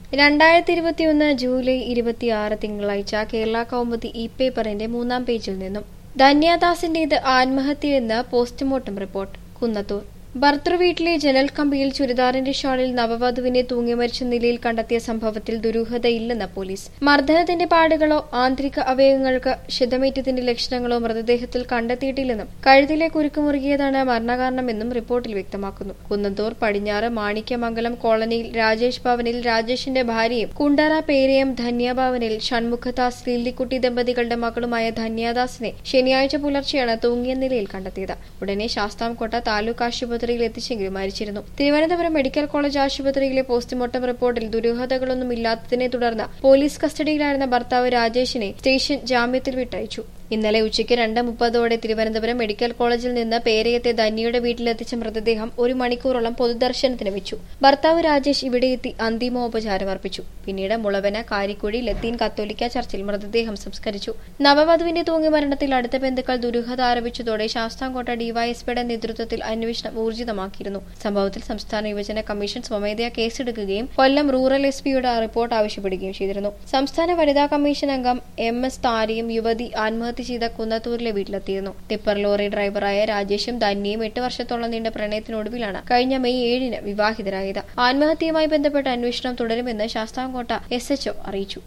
രണ്ടായിരത്തി ഇരുപത്തിയൊന്ന് ജൂലൈ ഇരുപത്തിയാറ് തിങ്കളാഴ്ച കേരള കൗമുദി ഇ പേപ്പറിന്റെ മൂന്നാം പേജിൽ നിന്നും ധന്യാദാസിന്റേത് ആത്മഹത്യയെന്ന് പോസ്റ്റ്മോർട്ടം റിപ്പോർട്ട് കുന്നത്തൂർ ഭർത്തൃവീട്ടിലെ ജനൽ കമ്പിയിൽ ചുരിദാറിന്റെ ഷാളിൽ നവവധുവിനെ തൂങ്ങി മരിച്ച നിലയിൽ കണ്ടെത്തിയ സംഭവത്തിൽ ദുരൂഹതയില്ലെന്ന് പോലീസ് മർദ്ദനത്തിന്റെ പാടുകളോ ആന്തരിക അവയവങ്ങൾക്ക് ക്ഷതമേറ്റതിന്റെ ലക്ഷണങ്ങളോ മൃതദേഹത്തിൽ കണ്ടെത്തിയിട്ടില്ലെന്നും കഴുത്തിലെ കുരുക്ക് മുറുകിയതാണ് മരണകാരണമെന്നും റിപ്പോർട്ടിൽ വ്യക്തമാക്കുന്നു കുന്നത്തൂർ പടിഞ്ഞാറ് മാണിക്യമംഗലം കോളനിയിൽ രാജേഷ് ഭവനിൽ രാജേഷിന്റെ ഭാര്യയും കുണ്ടറ പേരയം ധന്യഭവനിൽ ഷൺമുഖദാസ് ലില്ലിക്കുട്ടി ദമ്പതികളുടെ മകളുമായ ധന്യദാസിനെ ശനിയാഴ്ച പുലർച്ചെയാണ് തൂങ്ങിയ നിലയിൽ കണ്ടെത്തിയത് ഉടനെ ശാസ്താംകോട്ട താലൂക്ക് ആശുപത്രിയിൽ എത്തിച്ചെങ്കിലും മരിച്ചിരുന്നു തിരുവനന്തപുരം മെഡിക്കൽ കോളേജ് ആശുപത്രിയിലെ പോസ്റ്റ്മോർട്ടം റിപ്പോർട്ടിൽ ദുരൂഹതകളൊന്നും ഇല്ലാത്തതിനെ തുടർന്ന് പോലീസ് കസ്റ്റഡിയിലായിരുന്ന ഭർത്താവ് രാജേഷിനെ സ്റ്റേഷൻ ജാമ്യത്തിൽ വിട്ടയച്ചു ഇന്നലെ ഉച്ചയ്ക്ക് രണ്ട് മുപ്പതോടെ തിരുവനന്തപുരം മെഡിക്കൽ കോളേജിൽ നിന്ന് പേരയത്തെ ധന്യയുടെ വീട്ടിലെത്തിച്ച മൃതദേഹം ഒരു മണിക്കൂറോളം പൊതുദർശനത്തിന് വെച്ചു ഭർത്താവ് രാജേഷ് ഇവിടെ എത്തി അന്തിമോപചാരം അർപ്പിച്ചു പിന്നീട് മുളവന കാരിക്കുഴി ലത്തീൻ കത്തോലിക്ക ചർച്ചിൽ മൃതദേഹം സംസ്കരിച്ചു നവവധുവിന്റെ തൂങ്ങി മരണത്തിൽ അടുത്ത ബന്ധുക്കൾ ദുരൂഹത ആരോപിച്ചതോടെ ശാസ്താംകോട്ട ഡിവൈഎസ്പിയുടെ നേതൃത്വത്തിൽ അന്വേഷണം ഊർജിതമാക്കിയിരുന്നു സംഭവത്തിൽ സംസ്ഥാന യുവജന കമ്മീഷൻ സ്വമേധയാ കേസെടുക്കുകയും കൊല്ലം റൂറൽ എസ് പിയുടെ റിപ്പോർട്ട് ആവശ്യപ്പെടുകയും ചെയ്തിരുന്നു സംസ്ഥാന വനിതാ കമ്മീഷൻ അംഗം എം എസ് താരിയും യുവതി ആത്മഹത്യ ചെയ്ത കുന്നത്തൂരിലെ വീട്ടിലെത്തിയിരുന്നു ടിപ്പർ ലോറി ഡ്രൈവറായ രാജേഷും ധന്യയും എട്ട് വർഷത്തോളം നീണ്ട പ്രണയത്തിനൊടുവിലാണ് കഴിഞ്ഞ മെയ് ഏഴിന് വിവാഹിതരായത് ആത്മഹത്യയുമായി ബന്ധപ്പെട്ട അന്വേഷണം തുടരുമെന്ന് ശാസ്താംകോട്ട എസ് എച്ച്ഒ അറിയിച്ചു